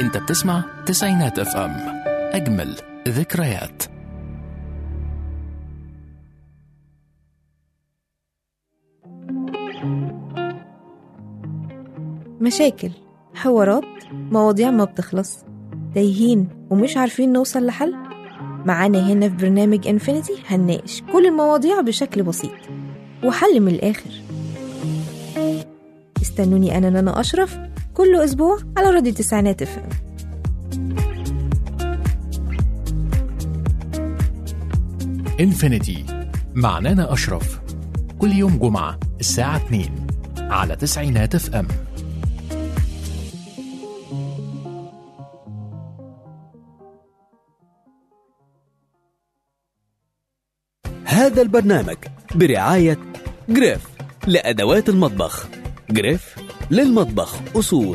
انت بتسمع تسعينات اف ام اجمل ذكريات مشاكل حوارات مواضيع ما بتخلص تايهين ومش عارفين نوصل لحل معانا هنا في برنامج انفينيتي هنناقش كل المواضيع بشكل بسيط وحل من الآخر استنوني أنا نانا أشرف كل أسبوع على راديو تسعينات اف انفينيتي مع نانا اشرف كل يوم جمعة الساعة 2 على تسعينات اف ام هذا البرنامج برعاية جريف لأدوات المطبخ جريف للمطبخ أصول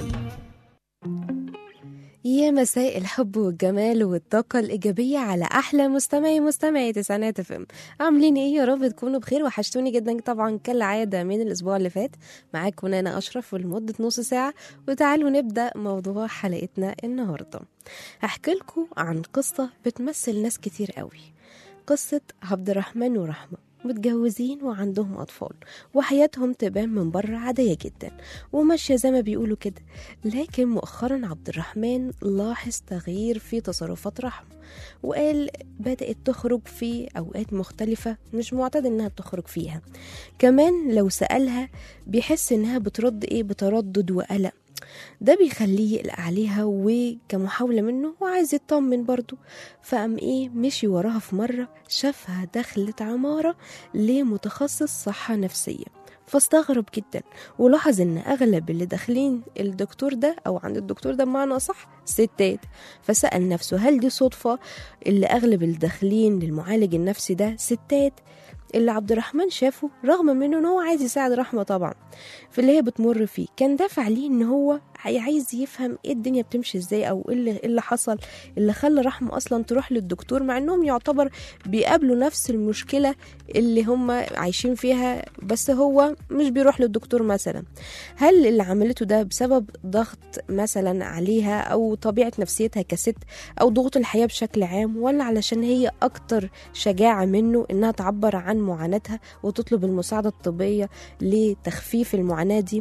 يا مساء الحب والجمال والطاقة الإيجابية على أحلى مستمعي مستمعي تسعينات اف ام عاملين إيه يا رب تكونوا بخير وحشتوني جدا طبعا كالعادة من الأسبوع اللي فات معاكم أنا أشرف لمدة نص ساعة وتعالوا نبدأ موضوع حلقتنا النهاردة هحكي لكم عن قصة بتمثل ناس كتير قوي قصة عبد الرحمن ورحمة متجوزين وعندهم أطفال وحياتهم تبان من بره عادية جدا وماشية زي ما بيقولوا كده لكن مؤخرا عبد الرحمن لاحظ تغيير في تصرفات رحمة وقال بدأت تخرج في أوقات مختلفة مش معتاد إنها تخرج فيها كمان لو سألها بيحس إنها بترد إيه بتردد وقلق ده بيخليه يقلق عليها وكمحاولة منه وعايز يطمن برضه فقام ايه مشي وراها في مرة شافها دخلت عمارة لمتخصص صحة نفسية فاستغرب جدا ولاحظ ان اغلب اللي داخلين الدكتور ده او عند الدكتور ده بمعنى صح ستات فسأل نفسه هل دي صدفة اللي اغلب اللي داخلين للمعالج النفسي ده ستات اللي عبد الرحمن شافه رغم منه ان هو عايز يساعد رحمه طبعا في اللي هي بتمر فيه كان دافع ليه ان هو عايز يفهم ايه الدنيا بتمشي ازاي او ايه اللي, إيه اللي حصل اللي خلى رحمه اصلا تروح للدكتور مع انهم يعتبر بيقابلوا نفس المشكله اللي هم عايشين فيها بس هو مش بيروح للدكتور مثلا هل اللي عملته ده بسبب ضغط مثلا عليها او طبيعه نفسيتها كست او ضغوط الحياه بشكل عام ولا علشان هي اكتر شجاعه منه انها تعبر عن معاناتها وتطلب المساعده الطبيه لتخفيف المعاناه دي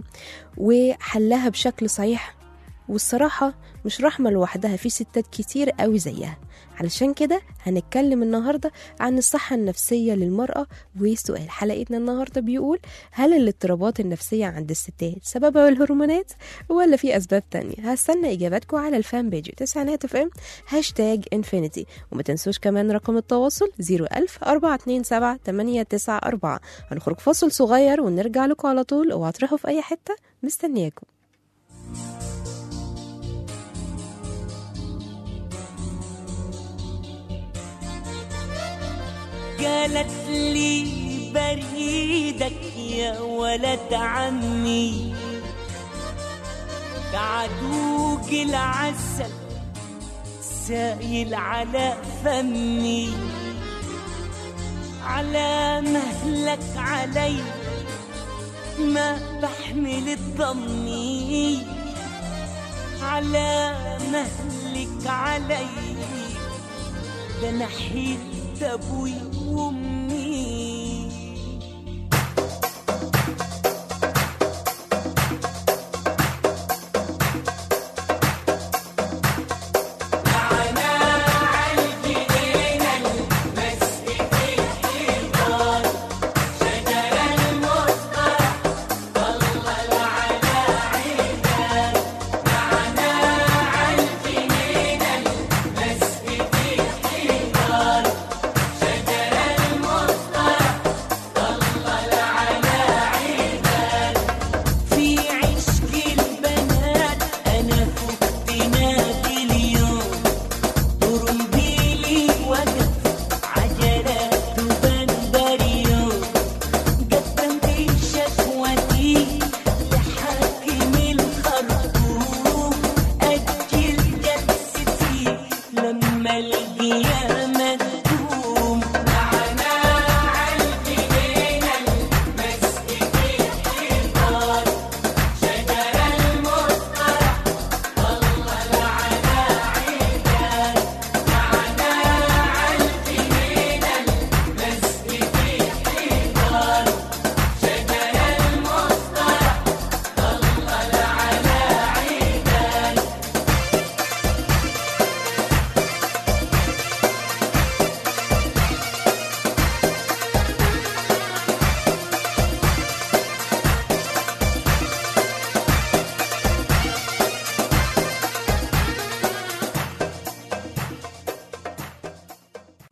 وحلها بشكل صحيح والصراحة مش رحمة لوحدها في ستات كتير قوي زيها علشان كده هنتكلم النهاردة عن الصحة النفسية للمرأة وسؤال حلقتنا النهاردة بيقول هل الاضطرابات النفسية عند الستات سببها الهرمونات ولا في أسباب تانية هستنى إجاباتكم على الفان بيج تسعينات اف ام هاشتاج انفينيتي وما تنسوش كمان رقم التواصل 01000 427 894 هنخرج فاصل صغير ونرجع لكم على طول اوعوا تروحوا في أي حتة مستنياكم قالت لي بريدك يا ولد عمي بعدوك العسل سايل على فمي على مهلك علي ما بحمل الضمي على مهلك علي ده نحيت ابوي وامي شجر الموت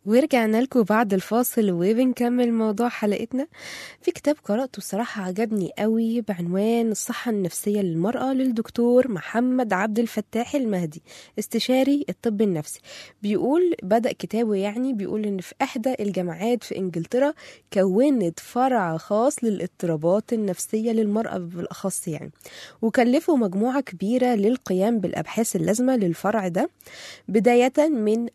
ورجعنا لكم بعد الفاصل وبنكمل موضوع حلقتنا في كتاب قرأته الصراحة عجبني قوي بعنوان الصحة النفسية للمرأة للدكتور محمد عبد الفتاح المهدي استشاري الطب النفسي بيقول بدأ كتابه يعني بيقول إن في إحدى الجامعات في إنجلترا كونت فرع خاص للاضطرابات النفسية للمرأة بالأخص يعني وكلفوا مجموعة كبيرة للقيام بالأبحاث اللازمة للفرع ده بداية من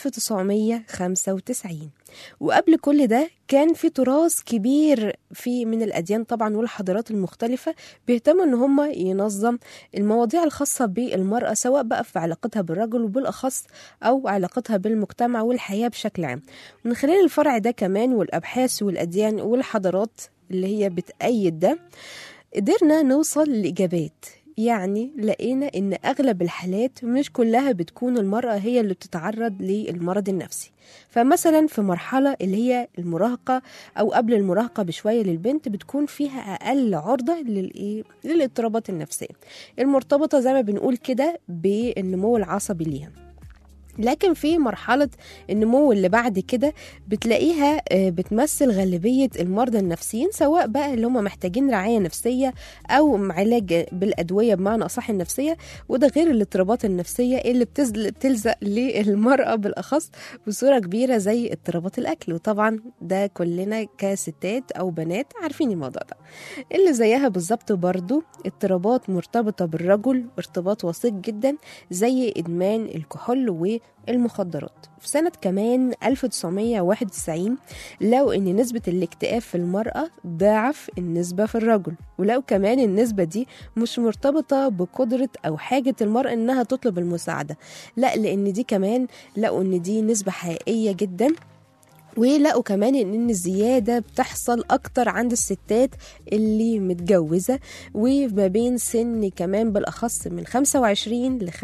1995 وقبل كل ده كان في تراث كبير في من الأديان طبعا والحضارات المختلفة بيهتموا إن هم ينظم المواضيع الخاصة بالمرأة سواء بقى في علاقتها بالرجل وبالأخص أو علاقتها بالمجتمع والحياة بشكل عام من خلال الفرع ده كمان والأبحاث والأديان والحضارات اللي هي بتأيد ده قدرنا نوصل لإجابات يعني لقينا إن أغلب الحالات مش كلها بتكون المرأة هي اللي بتتعرض للمرض النفسي فمثلا في مرحلة اللي هي المراهقة أو قبل المراهقة بشوية للبنت بتكون فيها أقل عرضة للإيه؟ للاضطرابات النفسية المرتبطة زي ما بنقول كده بالنمو العصبي ليها لكن في مرحلة النمو اللي بعد كده بتلاقيها آه، بتمثل غالبية المرضى النفسيين سواء بقى اللي هم محتاجين رعاية نفسية أو علاج بالأدوية بمعنى أصح النفسية وده غير الاضطرابات النفسية اللي بتزل- بتلزق للمرأة بالأخص بصورة كبيرة زي اضطرابات الأكل وطبعا ده كلنا كستات أو بنات عارفين الموضوع ده اللي زيها بالظبط برضو اضطرابات مرتبطة بالرجل ارتباط وثيق جدا زي إدمان الكحول والمخدرات في سنة كمان 1991 لقوا إن نسبة الاكتئاب في المرأة ضعف النسبة في الرجل ولقوا كمان النسبة دي مش مرتبطة بقدرة أو حاجة المرأة إنها تطلب المساعدة لا لأن دي كمان لقوا إن دي نسبة حقيقية جدا ولقوا كمان ان الزياده بتحصل اكتر عند الستات اللي متجوزه وما بين سن كمان بالاخص من 25 ل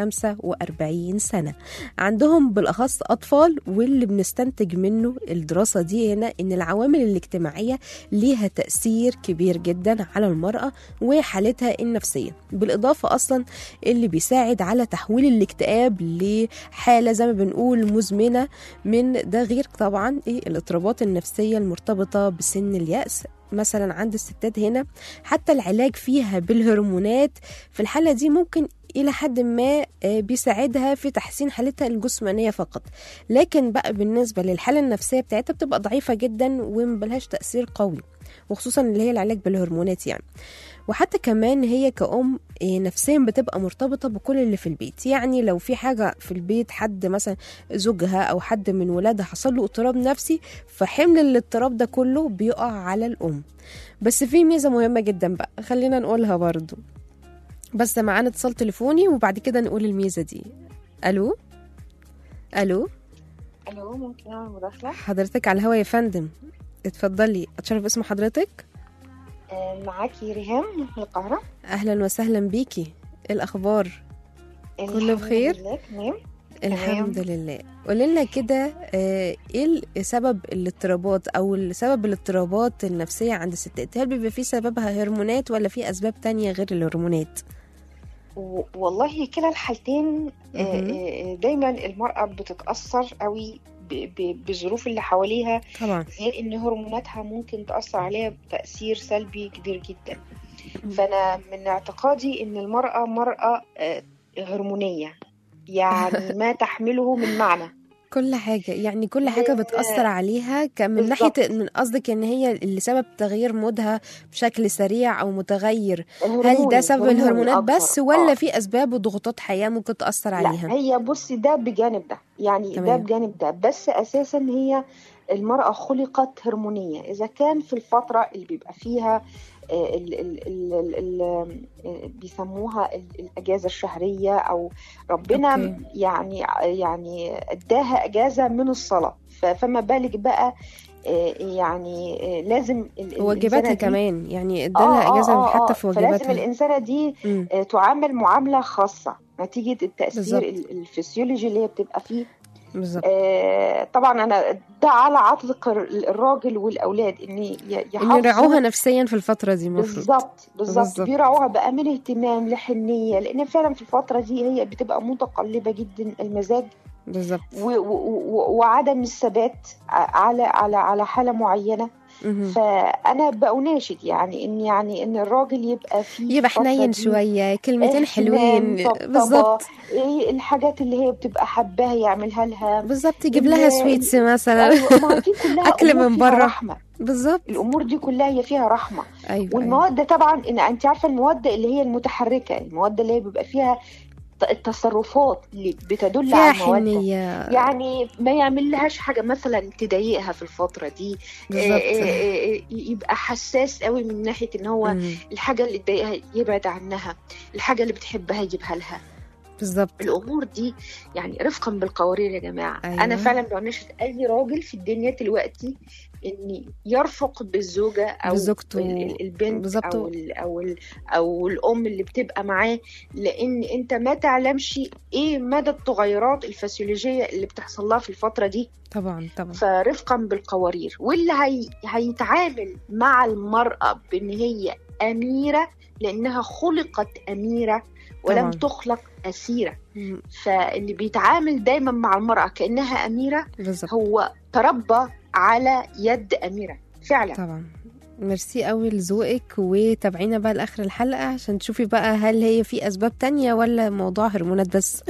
45 سنه عندهم بالاخص اطفال واللي بنستنتج منه الدراسه دي هنا ان العوامل الاجتماعيه ليها تاثير كبير جدا على المراه وحالتها النفسيه بالاضافه اصلا اللي بيساعد على تحويل الاكتئاب لحاله زي ما بنقول مزمنه من ده غير طبعا ايه الاضطرابات النفسيه المرتبطه بسن الياس مثلا عند الستات هنا حتى العلاج فيها بالهرمونات في الحاله دي ممكن الى حد ما آه، بيساعدها في تحسين حالتها الجسمانيه فقط لكن بقى بالنسبه للحاله النفسيه بتاعتها بتبقى ضعيفه جدا ومبلهاش تاثير قوي وخصوصا اللي هي العلاج بالهرمونات يعني وحتى كمان هي كأم إيه، نفسيا بتبقى مرتبطة بكل اللي في البيت يعني لو في حاجة في البيت حد مثلا زوجها أو حد من ولادها حصل له اضطراب نفسي فحمل الاضطراب ده كله بيقع على الأم بس في ميزة مهمة جدا بقى خلينا نقولها برضو بس معانا اتصال تليفوني وبعد كده نقول الميزة دي ألو ألو الو ممكن اعمل مداخله حضرتك على الهوا يا فندم اتفضلي اتشرف اسم حضرتك آه، معاكي ريهام من القاهره أهلا وسهلا بيكي إيه الأخبار كله الحمد بخير؟ لله تمام الحمد لله قولي لنا كده آه، ايه سبب الاضطرابات او سبب الاضطرابات النفسيه عند الستات هل بيبقى في سببها هرمونات ولا في اسباب تانية غير الهرمونات و- والله كلا الحالتين آه، مهم. آه، دايما المرأة بتتأثر قوي ب- ب- بالظروف اللي حواليها طبعا غير ان هرموناتها ممكن تأثر عليها بتأثير سلبي كبير جدا مم. فأنا من اعتقادي ان المرأة مرأة آه، هرمونية يعني ما تحمله من معنى كل حاجه يعني كل حاجه من- بتاثر عليها ك- من بالظبط. ناحيه من قصدك ان هي اللي سبب تغيير مودها بشكل سريع او متغير هل ده هرموني- سبب هرموني الهرمونات أكتر. بس ولا آه. في اسباب وضغوطات حياه ممكن تاثر عليها لا هي بصي ده بجانب ده يعني ده تمام. بجانب ده بس اساسا هي المرأة خلقت هرمونية إذا كان في الفترة اللي بيبقى فيها آه، ال ال ال ال ال آه، بيسموها ال- الأجازة الشهرية أو ربنا أوكي. يعني يعني اداها أجازة من الصلاة ف- فما بالك بقى آه، يعني آه، لازم ال- الإنسانة واجباتها دي- كمان يعني آه، ادالها آه، اجازه آه، حتى آه. في فلازم واجباتها الإنسانة دي مم. آه، تعامل معاملة خاصة نتيجة التأثير بالظبط. ال- الفسيولوجي اللي هي بتبقى فيه بالظبط آه، طبعا أنا ده على عاتق الر- الراجل والأولاد إن ي- ان يحافظوا يرعوها نفسيا في الفتره دي المفروض بالظبط بالظبط بالظبط. بيراعوها بقى من اهتمام لحنية لأن فعلا في الفترة دي هي بتبقى متقلبة جدا المزاج بالظبط و- و- و- وعدم الثبات ع- على على على حاله معينه مهم. فانا بأناشد يعني ان يعني ان الراجل يبقى فيه يبقى الفترة حنين دي شويه كلمتين اهتمام، حلوين طبطبة، بالظبط ايه الحاجات اللي هي بتبقى حباها يعملها لها بالظبط يجيب لها ال- سويتس مثلا أيوة، ما دي كلها أكل أمور من فيها بره. رحمه بالظبط الامور دي كلها هي فيها رحمه ايوه أيوة. والمواد ده طبعا ان انت عارفه المواد اللي هي المتحركه المواد اللي هي بيبقى فيها ت- التصرفات اللي بتدل فيها على المواد حنيه يعني ما يعمل لهاش حاجه مثلا تضايقها في الفتره دي آه، بالظبط آه، آه، يبقى حساس قوي من ناحيه ان هو مم. الحاجه اللي تضايقها يبعد عنها الحاجه اللي بتحبها يجيبها لها بالظبط الامور دي يعني رفقا بالقوارير يا جماعه أيوة. انا فعلا بناشد اي راجل في الدنيا دلوقتي ان يرفق بالزوجه او بزوجته. ال- ال- البنت بالظبط. او ال او ال او الام اللي بتبقى معاه لان انت ما تعلمش ايه مدى التغيرات الفسيولوجيه اللي بتحصل لها في الفتره دي طبعا طبعا فرفقا بالقوارير واللي هي هيتعامل مع المراه بان هي اميره لانها خلقت اميره ولم طبعاً. تخلق اسيره مم. فاللي بيتعامل دايما مع المرأة كأنها أميرة بالظبط هو تربى على يد أميرة فعلا طبعا ميرسي قوي لذوقك وتابعينا بقى لاخر الحلقه عشان تشوفي بقى هل هي في اسباب تانية ولا موضوع هرمونات بس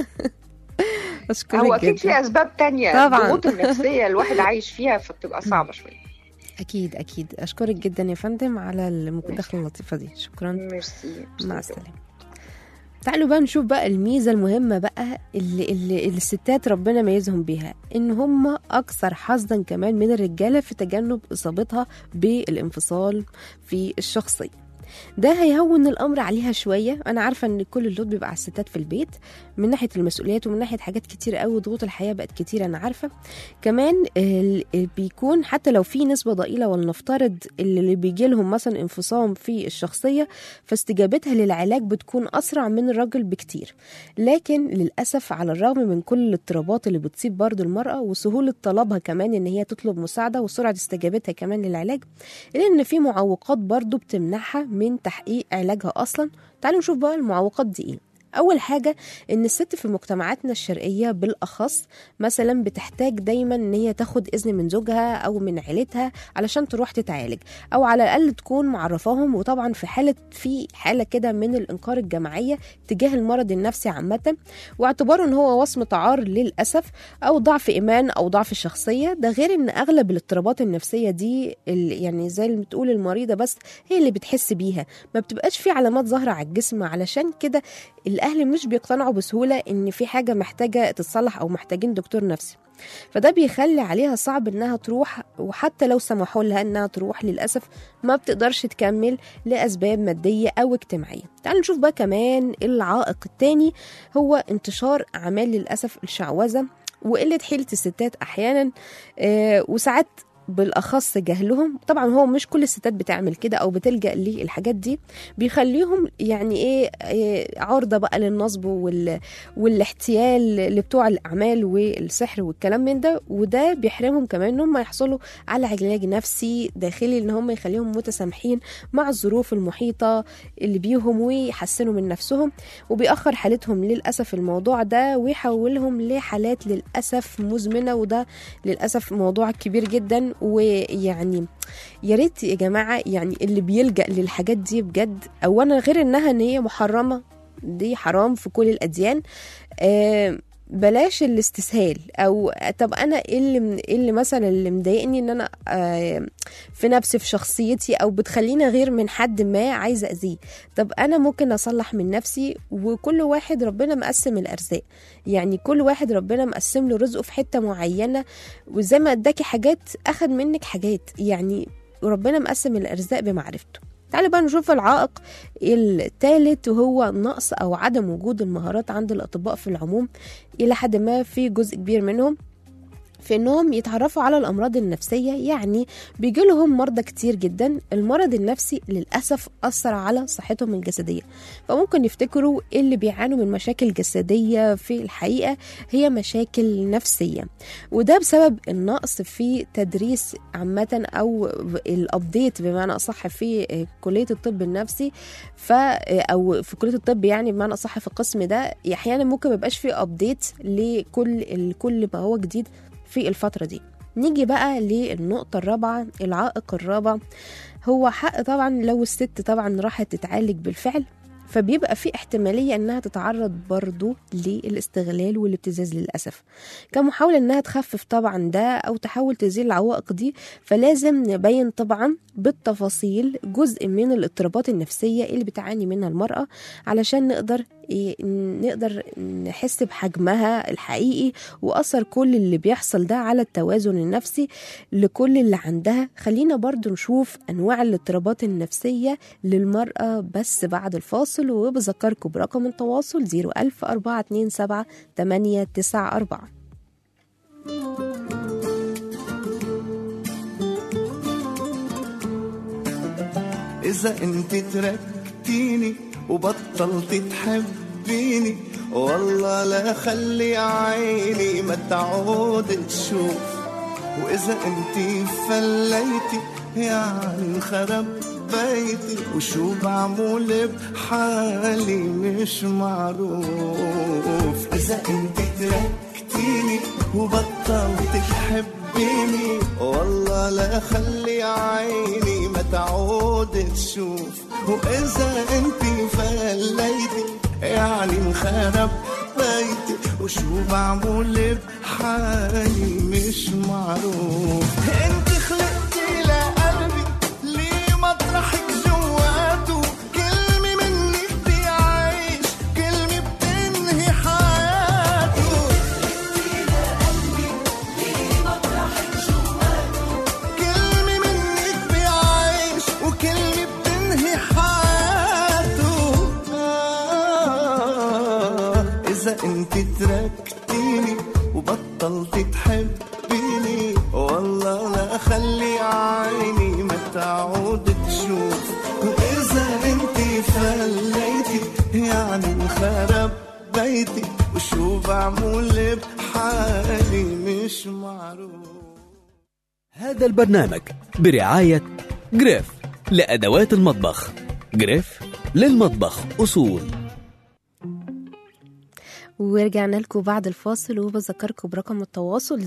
اشكرك هو أكيد جدا في أسباب تانية طبعاً. الضغوط النفسية الواحد عايش فيها فبتبقى صعبة شوية اكيد اكيد اشكرك جدا يا فندم على المداخله اللطيفه دي شكرا ميرسي مع السلامه تعالوا بقى نشوف بقى الميزة المهمة بقى اللي, اللي, اللي الستات ربنا ميزهم بيها إن هم أكثر حظا كمان من الرجالة في تجنب إصابتها بالانفصال في الشخصية ده هيهون الامر عليها شويه انا عارفه ان كل اللود بيبقى على الستات في البيت من ناحيه المسؤوليات ومن ناحيه حاجات كتير قوي ضغوط الحياه بقت كتير انا عارفه كمان ال- ال- بيكون حتى لو في نسبه ضئيله ولنفترض اللي بيجي لهم مثلا انفصام في الشخصيه فاستجابتها للعلاج بتكون اسرع من الراجل بكتير لكن للاسف على الرغم من كل الاضطرابات اللي بتصيب برضو المراه وسهوله طلبها كمان ان هي تطلب مساعده وسرعه استجابتها كمان للعلاج الا ان في معوقات برضو بتمنعها من تحقيق علاجها اصلا تعالوا نشوف بقى المعوقات دي ايه اول حاجه ان الست في مجتمعاتنا الشرقيه بالاخص مثلا بتحتاج دايما ان هي تاخد اذن من زوجها او من عيلتها علشان تروح تتعالج او على الاقل تكون معرفاهم وطبعا في حاله في حاله كده من الانكار الجماعيه تجاه المرض النفسي عامه واعتباره ان هو وصمه عار للاسف او ضعف ايمان او ضعف الشخصيه ده غير ان اغلب الاضطرابات النفسيه دي ال- يعني زي اللي بتقول المريضه بس هي اللي بتحس بيها ما بتبقاش في علامات ظاهره على الجسم علشان كده الاهل مش بيقتنعوا بسهوله ان في حاجه محتاجه تتصلح او محتاجين دكتور نفسي فده بيخلي عليها صعب انها تروح وحتى لو سمحوا لها انها تروح للاسف ما بتقدرش تكمل لاسباب ماديه او اجتماعيه تعالوا نشوف بقى كمان العائق التاني هو انتشار اعمال للاسف الشعوذه وقله حيله الستات احيانا آه وساعات بالاخص جهلهم طبعا هو مش كل الستات بتعمل كده او بتلجا للحاجات دي بيخليهم يعني ايه, إيه عرضه بقى للنصب وال والاحتيال لبتوع الاعمال والسحر والكلام من ده وده بيحرمهم كمان ان هم يحصلوا على علاج نفسي داخلي ان هم يخليهم متسامحين مع الظروف المحيطه اللي بيهم ويحسنوا من نفسهم وبيأخر حالتهم للاسف الموضوع ده ويحولهم لحالات للاسف مزمنه وده للاسف موضوع كبير جدا ويعني يا ريت يا جماعه يعني اللي بيلجأ للحاجات دي بجد اولا غير انها ان هي محرمه دي حرام في كل الاديان آه بلاش الاستسهال او طب انا ايه اللي إيه اللي مثلا اللي مضايقني ان انا آه في نفسي في شخصيتي او بتخليني غير من حد ما عايزه اذيه طب انا ممكن اصلح من نفسي وكل واحد ربنا مقسم الارزاق يعني كل واحد ربنا مقسم له رزقه في حته معينه وزي ما اداكي حاجات اخد منك حاجات يعني ربنا مقسم الارزاق بمعرفته تعالوا بقى نشوف العائق الثالث وهو نقص او عدم وجود المهارات عند الاطباء في العموم الى حد ما في جزء كبير منهم في انهم يتعرفوا على الامراض النفسيه يعني بيجي لهم مرضى كتير جدا المرض النفسي للاسف اثر على صحتهم الجسديه فممكن يفتكروا اللي بيعانوا من مشاكل جسديه في الحقيقه هي مشاكل نفسيه وده بسبب النقص في تدريس عامه او الابديت بمعنى اصح في كليه الطب النفسي ف او في كليه الطب يعني بمعنى اصح في القسم ده احيانا ممكن ما يبقاش في ابديت لكل كل ما هو جديد في الفتره دي نيجي بقى للنقطة الرابعة العائق الرابع هو حق طبعا لو الست طبعا راحت تتعالج بالفعل فبيبقى في احتمالية انها تتعرض برضو للاستغلال والابتزاز للأسف كمحاولة انها تخفف طبعا ده او تحاول تزيل العوائق دي فلازم نبين طبعا بالتفاصيل جزء من الاضطرابات النفسية اللي بتعاني منها المرأة علشان نقدر إيه نقدر نحس بحجمها الحقيقي وأثر كل اللي بيحصل ده على التوازن النفسي لكل اللي عندها خلينا برضو نشوف أنواع الاضطرابات النفسية للمرأة بس بعد الفاصل وبذكركم برقم التواصل 01000 427 894 إذا أنت تركتيني وبطلت تحبيني والله لا خلي عيني ما تعود تشوف وإذا أنت فليتي يعني انخرب بيتي وشو بعمل بحالي مش معروف إذا أنت تركتيني وبطلت تحبيني والله لا خلي عيني ما تعود تشوف وإذا أنت فليتي يعني انخرب بيتي وشو بعمل بحالي مش معروف انت خلقتي لقلبي ليه مطرحك جواته كلمة منك بيعيش كلمة بتنهي حياته كلمة منك بيعيش وكلمة بتنهي حياته آه إذا أنت تركتيني وبطلت تحبيني والله لا خلي عيني ما تعود تشوف وإذا أنت فليتي يعني انخرب بيتي وشو بعمل بحالي مش معروف هذا البرنامج برعاية جريف لأدوات المطبخ جريف للمطبخ أصول ورجعنا لكم بعد الفاصل وبذكركم برقم التواصل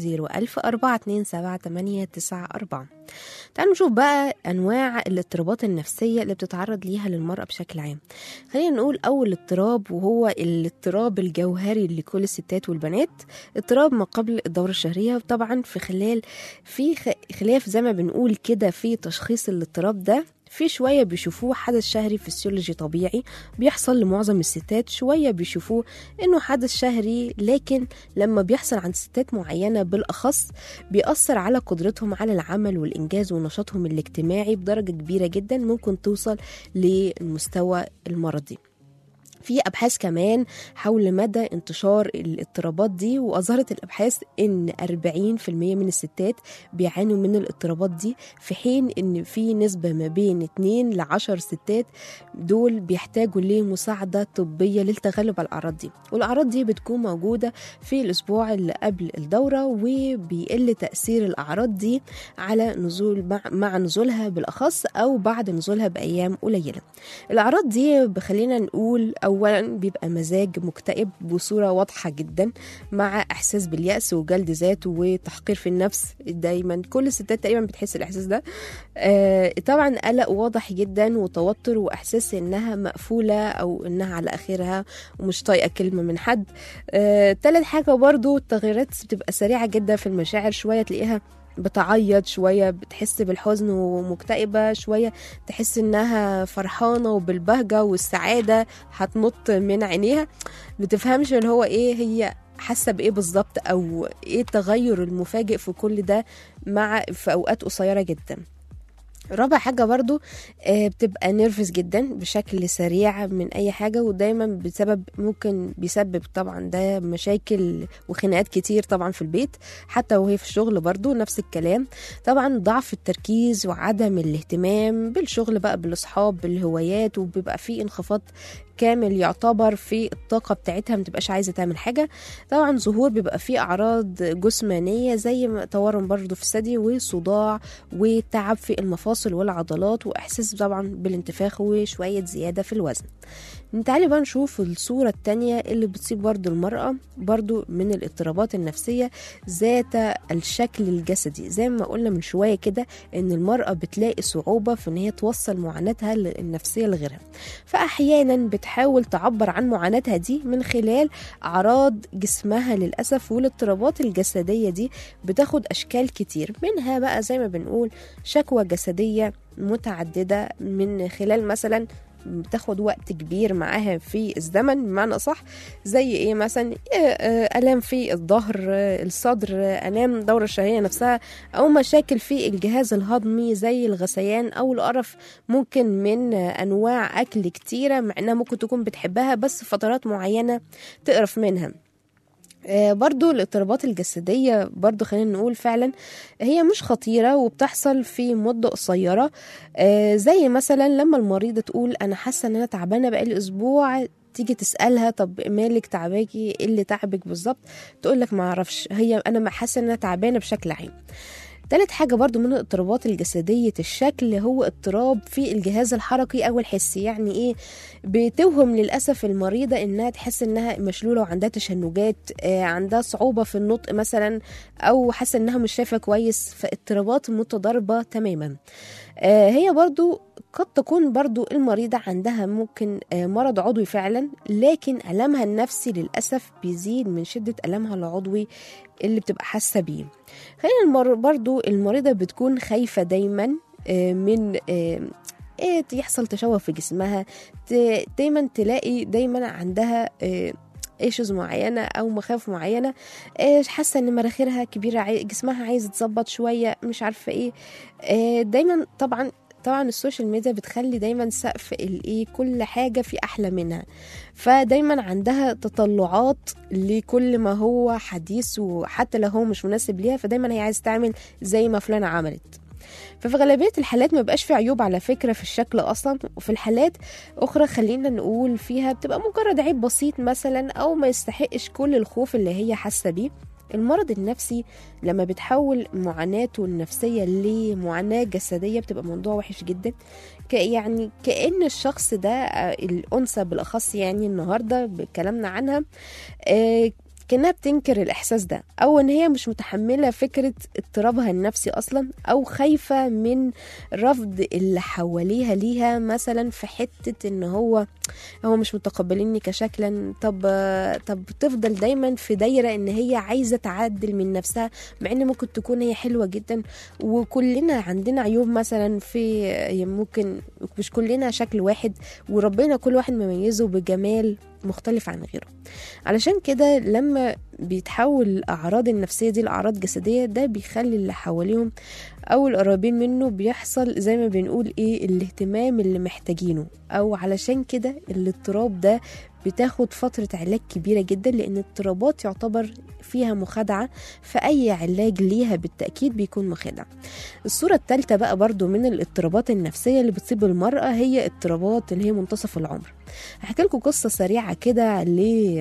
010427894 تعالوا نشوف بقى أنواع الاضطرابات النفسية اللي بتتعرض ليها للمرأة بشكل عام خلينا نقول أول اضطراب وهو الاضطراب الجوهري لكل الستات والبنات اضطراب ما قبل الدورة الشهرية طبعا في خلال في خ- خلاف زي ما بنقول كده في تشخيص الاضطراب ده في شوية بيشوفوه حدث شهري فسيولوجي طبيعي بيحصل لمعظم الستات شوية بيشوفوه انه حدث شهري لكن لما بيحصل عند ستات معينة بالاخص بيأثر على قدرتهم على العمل والانجاز ونشاطهم الاجتماعي بدرجة كبيرة جدا ممكن توصل للمستوى المرضي في ابحاث كمان حول مدى انتشار الاضطرابات دي واظهرت الابحاث ان 40% من الستات بيعانوا من الاضطرابات دي في حين ان في نسبه ما بين 2 ل 10 ستات دول بيحتاجوا لمساعده طبيه للتغلب على الاعراض دي والاعراض دي بتكون موجوده في الاسبوع اللي قبل الدوره وبيقل تاثير الاعراض دي على نزول مع, مع نزولها بالاخص او بعد نزولها بايام قليله الاعراض دي بخلينا نقول اولا بيبقى مزاج مكتئب بصوره واضحه جدا مع احساس بالياس وجلد ذات وتحقير في النفس دايما كل الستات تقريبا بتحس الاحساس ده آه طبعا قلق واضح جدا وتوتر واحساس انها مقفوله او انها على اخرها ومش طايقه كلمه من حد آه تالت حاجه برضو التغيرات بتبقى سريعه جدا في المشاعر شويه تلاقيها بتعيط شوية بتحس بالحزن ومكتئبة شوية تحس انها فرحانة وبالبهجة والسعادة هتنط من عينيها بتفهمش اللي هو ايه هي حاسة بايه بالظبط او ايه التغير المفاجئ في كل ده مع في اوقات قصيرة جدا رابع حاجة برضو آه، بتبقى نيرفز جدا بشكل سريع من أي حاجة ودايما بسبب ممكن بيسبب طبعا ده مشاكل وخناقات كتير طبعا في البيت حتى وهي في الشغل برضو نفس الكلام طبعا ضعف التركيز وعدم الاهتمام بالشغل بقى بالأصحاب بالهوايات وبيبقى فيه انخفاض كامل يعتبر في الطاقة بتاعتها متبقاش عايزة تعمل حاجة طبعا ظهور بيبقى فيه أعراض جسمانية زي ما تورم برضو في الثدي وصداع وتعب في المفاصل والعضلات وإحساس طبعا بالانتفاخ وشوية زيادة في الوزن تعالي بقى نشوف الصورة التانية اللي بتصيب برضو المرأة برضو من الاضطرابات النفسية ذات الشكل الجسدي زي ما قلنا من شوية كده ان المرأة بتلاقي صعوبة في ان هي توصل معاناتها النفسية لغيرها فأحيانا بتحاول تعبر عن معاناتها دي من خلال أعراض جسمها للأسف والاضطرابات الجسدية دي بتاخد أشكال كتير منها بقى زي ما بنقول شكوى جسدية متعددة من خلال مثلا بتاخد وقت كبير معاها في الزمن بمعنى صح زي ايه مثلا آه، آه، الام في الظهر آه، الصدر آه، الام الدوره الشهريه نفسها او مشاكل في الجهاز الهضمي زي الغثيان او القرف ممكن من آه، انواع اكل كتيره مع انها ممكن تكون بتحبها بس فترات معينه تقرف منها آه، برضو الاضطرابات الجسدية برضو خلينا نقول فعلا هي مش خطيرة وبتحصل في مدة قصيرة آه، زي مثلا لما المريضة تقول أنا حاسة إن أنا تعبانة بقالي أسبوع تيجي تسألها طب مالك تعباكي ايه اللي تعبك بالظبط تقول لك ما اعرفش هي انا ما حاسه ان انا تعبانه بشكل عام تالت حاجة برضو من الاضطرابات الجسدية الشكل هو اضطراب في الجهاز الحركي أو الحسي يعني إيه بتوهم للأسف المريضة إنها تحس إنها مشلولة وعندها تشنجات آه، عندها صعوبة في النطق مثلا أو حاسة إنها مش شايفة كويس فاضطرابات متضاربة تماما آه، هي برضو قد تكون برضو المريضة عندها ممكن آه، مرض عضوي فعلا لكن ألمها النفسي للأسف بيزيد من شدة ألمها العضوي اللي بتبقى حاسة بيه خلينا المر... برضو المريضة بتكون خايفة دايما آه، من آه، ايه يحصل تشوه في جسمها ت- دايما تلاقي دايما عندها ايشوز معينه او مخاوف معينه آه، حاسه ان مناخيرها كبيره عاي- جسمها عايز يتظبط شويه مش عارفه ايه آه، دايما طبعا طبعا السوشيال ميديا بتخلي دايما سقف الايه كل حاجه في احلى منها فدايما عندها تطلعات لكل ما هو حديث وحتى لو هو مش مناسب ليها فدايما هي عايز تعمل زي ما فلانه عملت ففي غالبية الحالات ما بقاش في عيوب على فكرة في الشكل أصلا وفي الحالات أخرى خلينا نقول فيها بتبقى مجرد عيب بسيط مثلا أو ما يستحقش كل الخوف اللي هي حاسة بيه المرض النفسي لما بتحول معاناته النفسية لمعاناة جسدية بتبقى موضوع وحش جدا ك يعني كأن الشخص ده آه، الأنثى بالأخص يعني النهاردة بكلامنا عنها آه، كأنها بتنكر الإحساس ده أو إن هي مش متحملة فكرة اضطرابها النفسي أصلا أو خايفة من رفض اللي حواليها ليها مثلا في حتة إن هو هو مش متقبليني كشكلا طب طب تفضل دايما في دايرة إن هي عايزة تعدل من نفسها مع إن ممكن تكون هي حلوة جدا وكلنا عندنا عيوب مثلا في ممكن مش كلنا شكل واحد وربنا كل واحد مميزه بجمال مختلف عن غيره علشان كده لما بيتحول الأعراض النفسية دي لأعراض جسدية ده بيخلي اللي حواليهم أو القريبين منه بيحصل زي ما بنقول إيه الاهتمام اللي محتاجينه أو علشان كده الاضطراب ده بتاخد فترة علاج كبيرة جدا لأن الاضطرابات يعتبر فيها مخادعة فأي علاج ليها بالتأكيد بيكون مخادع الصورة الثالثة بقى برضو من الاضطرابات النفسية اللي بتصيب المرأة هي اضطرابات اللي هي منتصف العمر هحكي لكم قصة سريعة كده ل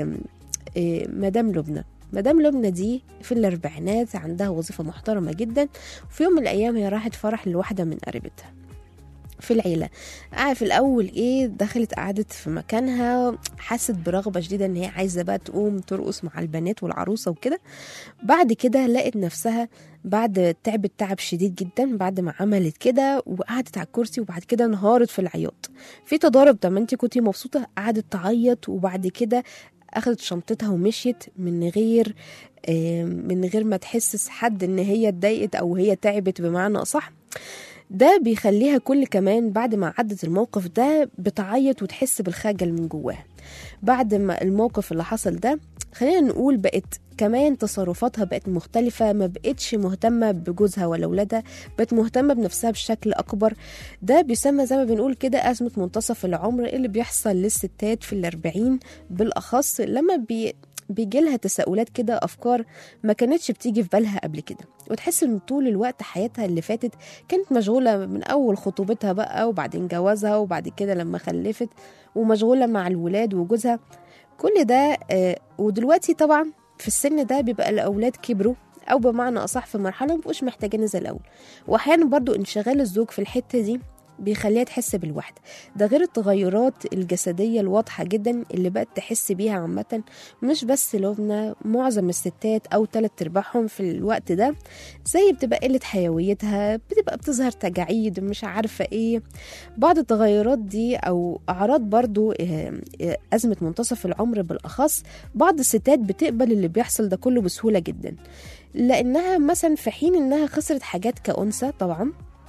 إيه، مدام لبنى مدام لبنى دي في الأربعينات عندها وظيفة محترمة جدا وفي يوم من الأيام هي راحت فرح لواحدة من قريبتها في العيلة قاعدة في الأول إيه دخلت قعدت في مكانها حست برغبة شديدة إن هي عايزة بقى تقوم ترقص مع البنات والعروسة وكده بعد كده لقت نفسها بعد تعبت تعب شديد جدا بعد ما عملت كده وقعدت على الكرسي وبعد كده انهارت في العياط في تضارب طب ما انت كنتي مبسوطة قعدت تعيط وبعد كده اخدت شنطتها ومشيت من غير آه، من غير ما تحسس حد ان هي اتضايقت او هي تعبت بمعنى اصح ده بيخليها كل كمان بعد ما عدت الموقف ده بتعيط وتحس بالخجل من جواها بعد ما الموقف اللي حصل ده خلينا نقول بقت كمان تصرفاتها بقت مختلفة ما بقتش مهتمة بجوزها ولا ولادها بقت مهتمة بنفسها بشكل أكبر ده بيسمى زي ما بنقول كده أزمة منتصف العمر اللي بيحصل للستات في الأربعين بالأخص لما بي بيجي لها تساؤلات كده افكار ما كانتش بتيجي في بالها قبل كده وتحس ان طول الوقت حياتها اللي فاتت كانت مشغوله من اول خطوبتها بقى وبعدين جوازها وبعد كده لما خلفت ومشغوله مع الولاد وجوزها كل ده آه، ودلوقتي طبعا في السن ده بيبقى الاولاد كبروا او بمعنى اصح في مرحله مبقوش محتاجين زي الاول واحيانا برضو انشغال الزوج في الحته دي بيخليها تحس بالوحدة ده غير التغيرات الجسدية الواضحة جدا اللي بقت تحس بيها عامة مش بس لبنى معظم الستات أو تلات أرباعهم في الوقت ده زي بتبقى قلة حيويتها بتبقى بتظهر تجاعيد مش عارفة ايه بعض التغيرات دي أو أعراض برضو آه، آه، أزمة منتصف العمر بالأخص بعض الستات بتقبل اللي بيحصل ده كله بسهولة جدا لأنها مثلا في حين إنها خسرت حاجات كأنثى طبعا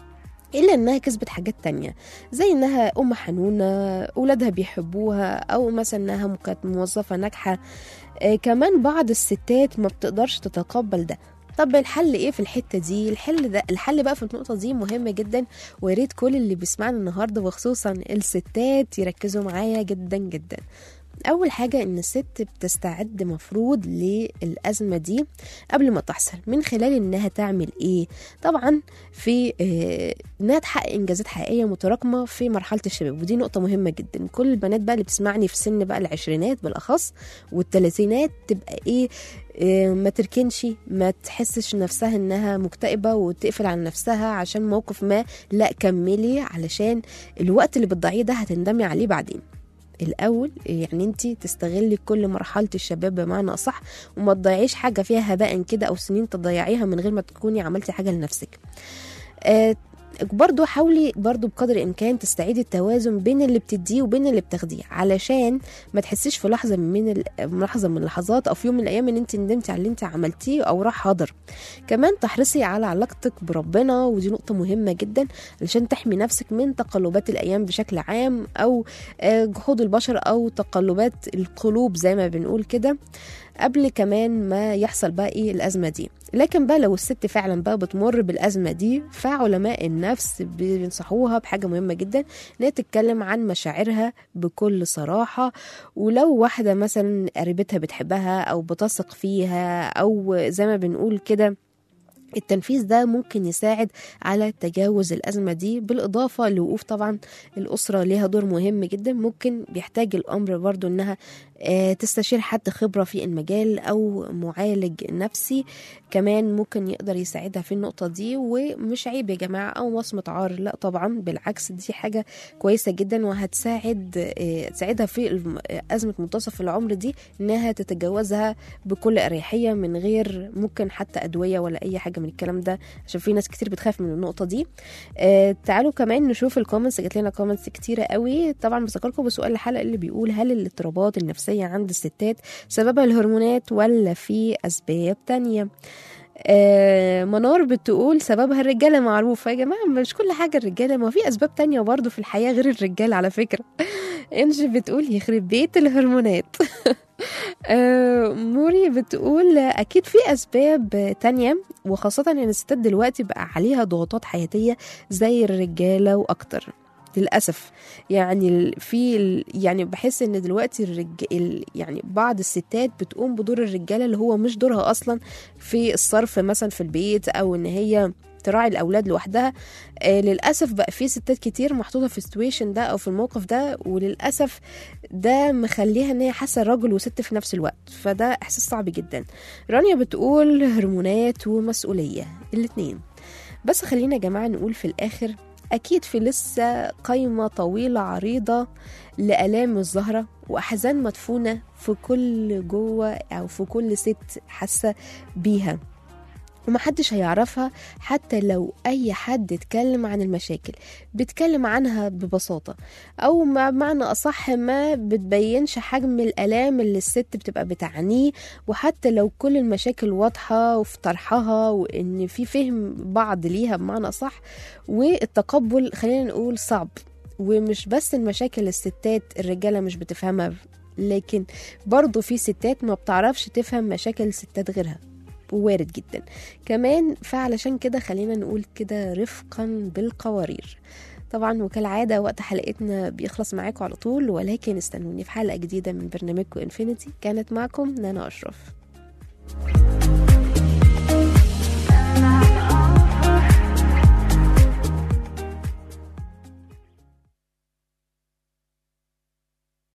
إلا إنها كسبت حاجات تانية زي إنها أم حنونة أولادها بيحبوها أو مثلا إنها كانت موظفة ناجحة آه كمان بعض الستات ما بتقدرش تتقبل ده طب الحل ايه في الحته دي الحل ده الحل بقى في النقطه دي مهم جدا ويا ريت كل اللي بيسمعنا النهارده وخصوصا الستات يركزوا معايا جدا جدا اول حاجه ان الست بتستعد مفروض للازمه دي قبل ما تحصل من خلال انها تعمل ايه طبعا في آه، انها تحقق انجازات حقيقيه متراكمه في مرحله الشباب ودي نقطه مهمه جدا كل البنات بقى اللي بتسمعني في سن بقى العشرينات بالاخص والثلاثينات تبقى ايه آه، ما تركنش ما تحسش نفسها انها مكتئبه وتقفل على نفسها عشان موقف ما لا كملي علشان الوقت اللي بتضيعيه ده هتندمي عليه بعدين الاول يعني انت تستغلي كل مرحله الشباب بمعنى اصح وما تضيعيش حاجه فيها هباء كده او سنين تضيعيها من غير ما تكوني عملتي حاجه لنفسك آه برضو حاولي برضو بقدر الامكان تستعيدي التوازن بين اللي بتديه وبين اللي بتاخديه علشان ما تحسيش في لحظه من ال- لحظه من اللحظات او في يوم من الايام ان انت ندمتي على اللي انت عملتيه او راح هدر كمان تحرصي على علاقتك بربنا ودي نقطه مهمه جدا علشان تحمي نفسك من تقلبات الايام بشكل عام او آه، جهود البشر او تقلبات القلوب زي ما بنقول كده قبل كمان ما يحصل بقى ايه الازمه دي لكن بقى لو الست فعلا بقى بتمر بالازمه دي فعلماء النفس بينصحوها بحاجه مهمه جدا ان هي تتكلم عن مشاعرها بكل صراحه ولو واحده مثلا قريبتها بتحبها او بتثق فيها او زي ما بنقول كده التنفيذ ده ممكن يساعد على تجاوز الأزمة دي بالإضافة لوقوف طبعا الأسرة ليها دور مهم جدا ممكن بيحتاج الأمر برضو إنها آه، تستشير حد خبرة في المجال أو معالج نفسي كمان ممكن يقدر يساعدها في النقطة دي ومش عيب يا جماعة أو وصمة عار لا طبعا بالعكس دي حاجة كويسة جدا وهتساعد آه، تساعدها في الم- آه، أزمة منتصف العمر دي إنها تتجاوزها بكل أريحية من غير ممكن حتى أدوية ولا أي حاجة من الكلام ده عشان في ناس كتير بتخاف من النقطة دي آه تعالوا كمان نشوف الكومنتس جات لنا كومنتس كتيرة قوي طبعا بذكركم بسؤال الحلقة اللي بيقول هل الاضطرابات النفسية عند الستات سببها الهرمونات ولا في أسباب تانية آه منار بتقول سببها الرجاله معروفه يا جماعه مش كل حاجه الرجاله ما في اسباب تانية برضه في الحياه غير الرجاله على فكره انجي بتقول يخرب بيت الهرمونات آه، موري بتقول اكيد في اسباب تانية وخاصة ان الستات دلوقتي بقى عليها ضغوطات حياتية زي الرجالة واكتر للاسف يعني ال- في ال- يعني بحس ان دلوقتي الرج ال- يعني بعض الستات بتقوم بدور الرجاله اللي هو مش دورها اصلا في الصرف مثلا في البيت او ان هي تراعي الاولاد لوحدها آه للاسف بقى في ستات كتير محطوطه في السيتويشن ده او في الموقف ده وللاسف ده مخليها ان هي حاسه راجل وست في نفس الوقت فده احساس صعب جدا رانيا بتقول هرمونات ومسؤوليه الاتنين بس خلينا يا جماعه نقول في الاخر اكيد في لسه قايمه طويله عريضه لالام الزهره واحزان مدفونه في كل جوه او في كل ست حاسه بيها ومحدش هيعرفها حتى لو أي حد اتكلم عن المشاكل بيتكلم عنها ببساطة أو مع- بمعنى أصح ما بتبينش حجم الآلام اللي الست بتبقى بتعانيه وحتى لو كل المشاكل واضحة وفي طرحها وإن في فهم بعض ليها بمعنى أصح والتقبل خلينا نقول صعب ومش بس المشاكل الستات الرجالة مش بتفهمها لكن برضو في ستات ما بتعرفش تفهم مشاكل ستات غيرها وارد جدا كمان فعلشان كده خلينا نقول كده رفقا بالقوارير طبعا وكالعادة وقت حلقتنا بيخلص معاكم على طول ولكن استنوني في حلقة جديدة من برنامجكم انفينيتي كانت معكم نانا أشرف